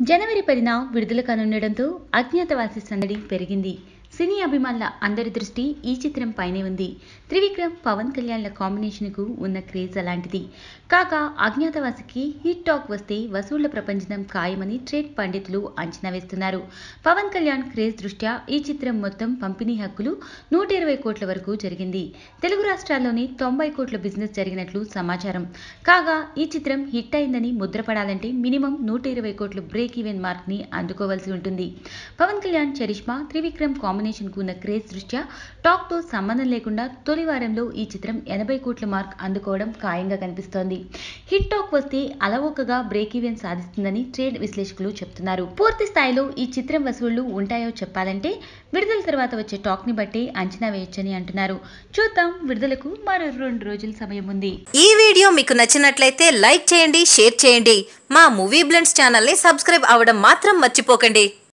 జనవరి పదిన విడుదల కానుండడంతో అజ్ఞాతవాసి సందడి పెరిగింది సినీ అభిమానుల అందరి దృష్టి ఈ చిత్రం పైనే ఉంది త్రివిక్రమ్ పవన్ కళ్యాణ్ల కాంబినేషన్కు ఉన్న క్రేజ్ అలాంటిది కాగా అజ్ఞాతవాసికి హిట్ టాక్ వస్తే వసూళ్ల ప్రపంచం ఖాయమని ట్రేడ్ పండితులు అంచనా వేస్తున్నారు పవన్ కళ్యాణ్ క్రేజ్ దృష్ట్యా ఈ చిత్రం మొత్తం పంపిణీ హక్కులు నూట ఇరవై కోట్ల వరకు జరిగింది తెలుగు రాష్ట్రాల్లోనే తొంభై కోట్ల బిజినెస్ జరిగినట్లు సమాచారం కాగా ఈ చిత్రం హిట్ అయిందని ముద్రపడాలంటే మినిమం నూట ఇరవై కోట్ల బ్రేక్ ఈవెన్ మార్క్ ని అందుకోవాల్సి ఉంటుంది పవన్ కళ్యాణ్ చరిష్మా త్రివిక్రమ్ కాంబినేషన్ కు ఉన్న క్రేజ్ దృష్ట్యా టాక్ తో సంబంధం లేకుండా తొలి వారంలో ఈ చిత్రం ఎనభై కోట్ల మార్క్ అందుకోవడం ఖాయంగా కనిపిస్తోంది హిట్ టాక్ వస్తే అలవోకగా బ్రేక్ ఈవెన్ సాధిస్తుందని ట్రేడ్ విశ్లేషకులు చెప్తున్నారు పూర్తి స్థాయిలో ఈ చిత్రం వసూళ్లు ఉంటాయో చెప్పాలంటే విడుదల తర్వాత వచ్చే టాక్ ని బట్టి అంచనా వేయొచ్చని అంటున్నారు చూద్దాం విడుదలకు మరో రెండు రోజుల సమయం ఉంది ఈ వీడియో మీకు నచ్చినట్లయితే లైక్ చేయండి షేర్ చేయండి మా మూవీ బ్లెండ్స్ ఛానల్ని సబ్స్క్రైబ్ అవ్వడం మాత్రం మర్చిపోకండి